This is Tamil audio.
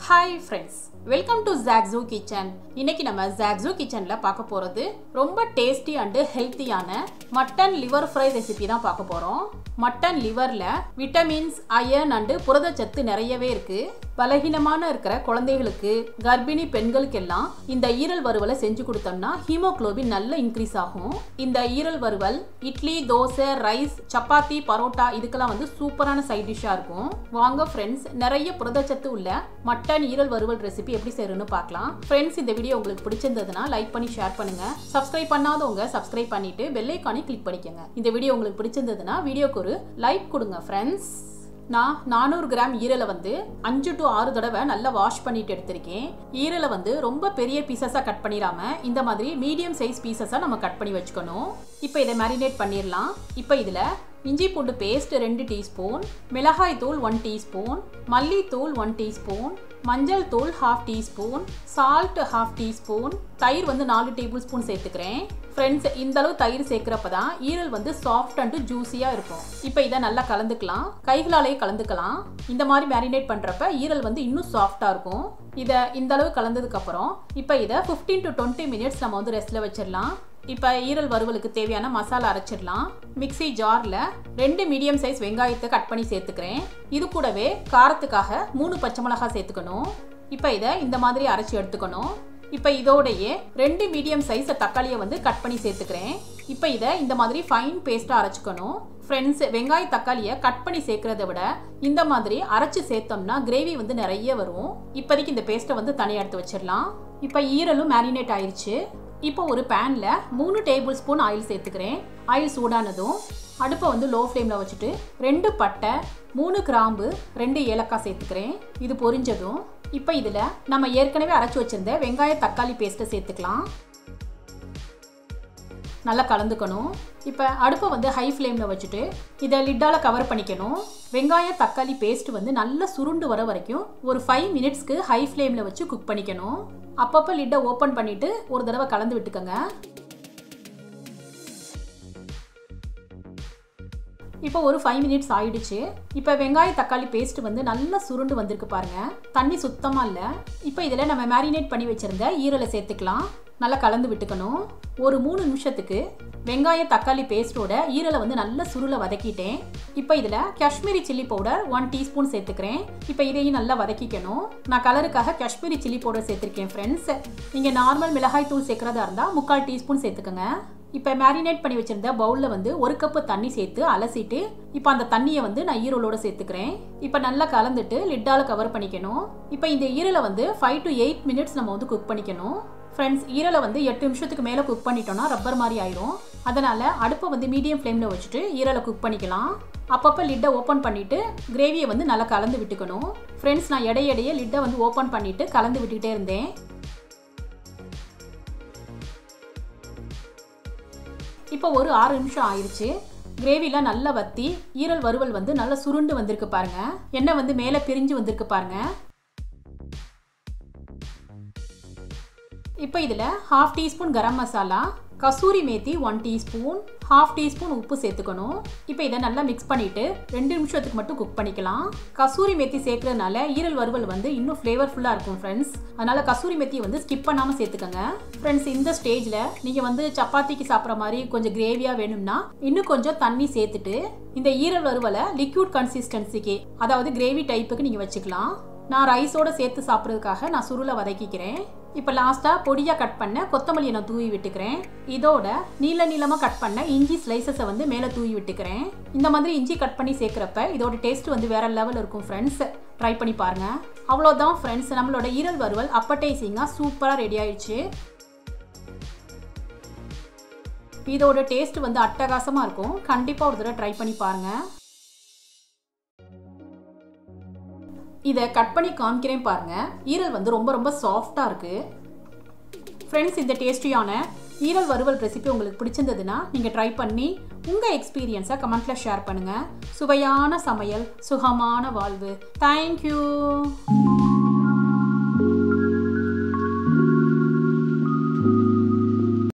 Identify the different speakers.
Speaker 1: ஹாய் ஃப்ரெண்ட்ஸ் வெல்கம் டு ஜாக்ஸோ கிச்சன் இன்னைக்கு நம்ம ஜாக்ஸோ கிச்சனில் பார்க்க போகிறது ரொம்ப டேஸ்டி அண்டு ஹெல்த்தியான மட்டன் லிவர் ஃப்ரை ரெசிபி தான் பார்க்க போகிறோம் மட்டன் லிவரில் விட்டமின்ஸ் அயர்ன் அண்டு புரதச்சத்து நிறையவே இருக்குது பலகீனமான இருக்கிற குழந்தைகளுக்கு கர்ப்பிணி பெண்களுக்கெல்லாம் இந்த ஈரல் வறுவலை செஞ்சு கொடுத்தோம்னா ஹீமோக்ளோபின் நல்ல இன்க்ரீஸ் ஆகும் இந்த ஈரல் வறுவல் இட்லி தோசை ரைஸ் சப்பாத்தி பரோட்டா இதுக்கெல்லாம் வந்து சூப்பரான சைட் டிஷ்ஷாக இருக்கும் வாங்க ஃப்ரெண்ட்ஸ் நிறைய புரதச்சத்து உள்ள மட்டன் ஈரல் வறுவல் ரெசிபி எப்படி செய்யணும்னு பார்க்கலாம் ஃப்ரெண்ட்ஸ் இந்த வீடியோ உங்களுக்கு பிடிச்சிருந்ததுன்னா லைக் பண்ணி ஷேர் பண்ணுங்க சப்ஸ்கிரைப் பண்ணாதவங்க சப்ஸ்கிரைப் பண்ணிட்டு பெல்லைக்கானி கிளிக் பண்ணிக்கோங்க இந்த வீடியோ உங்களுக்கு பிடிச்சிருந்ததுன்னா வீடியோக்கு ஒரு லைக் கொடுங்க ஃப்ரெண்ட்ஸ் நான் நானூறு கிராம் ஈரலை வந்து அஞ்சு டு ஆறு தடவை நல்லா வாஷ் பண்ணிட்டு எடுத்திருக்கேன் ஈரலை வந்து ரொம்ப பெரிய பீசஸாக கட் பண்ணிடாம இந்த மாதிரி மீடியம் சைஸ் பீசஸாக நம்ம கட் பண்ணி வச்சுக்கணும் இப்போ இதை மேரினேட் பண்ணிடலாம் இப்போ இதில் இஞ்சி பூண்டு பேஸ்ட் ரெண்டு டீஸ்பூன் மிளகாய் தூள் ஒன் டீஸ்பூன் மல்லித்தூள் ஒன் டீஸ்பூன் மஞ்சள் தூள் half teaspoon salt half teaspoon தயிர் வந்து நாலு டேபிள் ஸ்பூன் சேர்த்துக்கிறேன் ஃப்ரெண்ட்ஸ் இந்த அளவு தயிர் சேர்க்குறப்ப தான் ஈரல் வந்து சாஃப்ட் அண்டு ஜூஸியாக இருக்கும் இப்போ இதை நல்லா கலந்துக்கலாம் கைகளாலேயே கலந்துக்கலாம் இந்த மாதிரி மேரினேட் பண்ணுறப்ப ஈரல் வந்து இன்னும் சாஃப்டாக இருக்கும் இதை இந்த அளவு கலந்ததுக்கப்புறம் இப்போ இதை ஃபிஃப்டீன் டு டுவெண்ட்டி மினிட்ஸ் நம்ம வந்து ரெஸ்ட்டில் வச்சிடலாம் இப்போ ஈரல் வறுவலுக்கு தேவையான மசாலா அரைச்சிடலாம் மிக்சி ஜாரில் ரெண்டு மீடியம் சைஸ் வெங்காயத்தை கட் பண்ணி சேர்த்துக்கிறேன் இது கூடவே காரத்துக்காக மூணு பச்சை மிளகாய் சேர்த்துக்கணும் இப்போ இதை இந்த மாதிரி அரைச்சி எடுத்துக்கணும் இப்போ இதோடையே ரெண்டு மீடியம் சைஸ் தக்காளியை வந்து கட் பண்ணி சேர்த்துக்கிறேன் இப்போ இதை இந்த மாதிரி ஃபைன் பேஸ்ட்டாக அரைச்சிக்கணும் ஃப்ரெண்ட்ஸ் வெங்காய தக்காளியை கட் பண்ணி சேர்க்கறத விட இந்த மாதிரி அரைச்சி சேர்த்தோம்னா கிரேவி வந்து நிறைய வரும் இப்போதைக்கு இந்த பேஸ்ட்டை வந்து தனியாக எடுத்து வச்சிடலாம் இப்போ ஈரலும் மேரினேட் ஆயிடுச்சு இப்போ ஒரு பேனில் மூணு டேபிள் ஸ்பூன் ஆயில் சேர்த்துக்கிறேன் ஆயில் சூடானதும் அடுப்பை வந்து லோ ஃப்ளேமில் வச்சுட்டு ரெண்டு பட்டை மூணு கிராம்பு ரெண்டு ஏலக்காய் சேர்த்துக்கிறேன் இது பொரிஞ்சதும் இப்போ இதில் நம்ம ஏற்கனவே அரைச்சி வச்சிருந்த வெங்காய தக்காளி பேஸ்ட்டை சேர்த்துக்கலாம் நல்லா கலந்துக்கணும் இப்போ அடுப்பை வந்து ஹை ஃப்ளேமில் வச்சுட்டு இதை லிட்டால் கவர் பண்ணிக்கணும் வெங்காய தக்காளி பேஸ்ட் வந்து நல்லா சுருண்டு வர வரைக்கும் ஒரு ஃபைவ் மினிட்ஸ்க்கு ஹை ஃப்ளேமில் வச்சு குக் பண்ணிக்கணும் அப்பப்போ லிட்டை ஓப்பன் பண்ணிவிட்டு ஒரு தடவை கலந்து விட்டுக்கோங்க இப்போ ஒரு ஃபைவ் மினிட்ஸ் ஆயிடுச்சு இப்போ வெங்காய தக்காளி பேஸ்ட் வந்து நல்லா சுருண்டு வந்திருக்கு பாருங்க தண்ணி சுத்தமாக இல்லை இப்போ இதில் நம்ம மேரினேட் பண்ணி வச்சிருந்த ஈரலை சேர்த்துக்கலாம் நல்லா கலந்து விட்டுக்கணும் ஒரு மூணு நிமிஷத்துக்கு வெங்காய தக்காளி பேஸ்ட்டோட ஈரலை வந்து நல்லா சுருளை வதக்கிட்டேன் இப்போ இதில் Kashmiri chilli powder one teaspoon சேர்த்துக்கிறேன் இப்போ இதையும் நல்லா வதக்கிக்கணும் நான் கலருக்காக காஷ்மீரி சில்லி பவுடர் சேர்த்துருக்கேன் ஃப்ரெண்ட்ஸ் நீங்கள் நார்மல் மிளகாய் தூள் சேர்க்குறதா இருந்தால் முக்கால் டீஸ்பூன் சேர்த்துக்கோங்க இப்போ மேரினேட் பண்ணி வச்சிருந்த பவுலில் வந்து ஒரு கப்பு தண்ணி சேர்த்து அலசிட்டு இப்போ அந்த தண்ணியை வந்து நான் ஈரலோட சேர்த்துக்கிறேன் இப்போ நல்லா கலந்துட்டு லிட்டால் கவர் பண்ணிக்கணும் இப்போ இந்த ஈரலை வந்து ஃபைவ் டு எயிட் மினிட்ஸ் நம்ம வந்து குக் பண்ணிக்கணும் ஃப்ரெண்ட்ஸ் ஈரலை வந்து எட்டு நிமிஷத்துக்கு மேலே குக் பண்ணிட்டோம்னா ரப்பர் மாதிரி ஆயிரும் அதனால் அடுப்பை வந்து மீடியம் ஃப்ளேமில் வச்சுட்டு ஈரலை குக் பண்ணிக்கலாம் அப்பப்போ லிட்டை ஓப்பன் பண்ணிவிட்டு கிரேவியை வந்து நல்லா கலந்து விட்டுக்கணும் ஃப்ரெண்ட்ஸ் நான் இடையிடையே லிட்டை வந்து ஓப்பன் பண்ணிவிட்டு கலந்து விட்டுக்கிட்டே இருந்தேன் இப்போ ஒரு ஆறு நிமிஷம் ஆயிடுச்சு கிரேவிலாம் நல்லா வத்தி ஈரல் வறுவல் வந்து நல்லா சுருண்டு வந்திருக்கு பாருங்க எண்ணெய் வந்து மேலே பிரிஞ்சு வந்திருக்கு பாருங்க இப்போ இதில் half teaspoon garam masala kasuri methi one teaspoon half teaspoon உப்பு சேர்த்துக்கணும் இப்போ இதை நல்லா மிக்ஸ் பண்ணிவிட்டு ரெண்டு நிமிஷத்துக்கு மட்டும் குக் பண்ணிக்கலாம் கசூரி மேத்தி சேர்க்கறதுனால ஈரல் வறுவல் வந்து இன்னும் ஃப்ளேவர்ஃபுல்லாக இருக்கும் ஃப்ரெண்ட்ஸ் அதனால் கசூரி மேத்தி வந்து ஸ்கிப் பண்ணாமல் சேர்த்துக்கோங்க ஃப்ரெண்ட்ஸ் இந்த ஸ்டேஜில் நீங்கள் வந்து சப்பாத்திக்கு சாப்பிட்ற மாதிரி கொஞ்சம் கிரேவியாக வேணும்னா இன்னும் கொஞ்சம் தண்ணி சேர்த்துட்டு இந்த ஈரல் வறுவலை லிக்யூட் கன்சிஸ்டன்சிக்கு அதாவது கிரேவி டைப்புக்கு நீங்கள் வச்சுக்கலாம் நான் ரைஸோட சேர்த்து சாப்பிட்றதுக்காக நான் சுருளை வதக்கிக்கிறேன் இப்போ லாஸ்ட்டாக பொடியாக கட் பண்ண கொத்தமல்லியை நான் தூவி விட்டுக்கிறேன் இதோட நீள நீளமாக கட் பண்ண இஞ்சி ஸ்லைசஸை வந்து மேலே தூவி விட்டுக்கிறேன் இந்த மாதிரி இஞ்சி கட் பண்ணி சேர்க்குறப்ப இதோட டேஸ்ட் வந்து வேற லெவல் இருக்கும் ஃப்ரெண்ட்ஸ் ட்ரை பண்ணி பாருங்க அவ்வளோதான் ஃப்ரெண்ட்ஸ் நம்மளோட ஈரல் வறுவல் அப்பட்டைசிங்காக சூப்பராக ரெடி ஆயிடுச்சு இதோட டேஸ்ட் வந்து அட்டகாசமாக இருக்கும் கண்டிப்பாக ஒரு தடவை ட்ரை பண்ணி பாருங்கள் இதை கட் பண்ணி காமிக்கிறேன் பாருங்க ஈரல் வந்து ரொம்ப ரொம்ப சாஃப்டாக இருக்குது ஃப்ரெண்ட்ஸ் இந்த டேஸ்டியான ஈரல் வறுவல் ரெசிபி உங்களுக்கு பிடிச்சிருந்ததுன்னா நீங்கள் ட்ரை பண்ணி உங்கள் எக்ஸ்பீரியன்ஸை கமெண்ட்டில் ஷேர் பண்ணுங்கள் சுவையான சமையல் சுகமான வாழ்வு தேங்க்யூ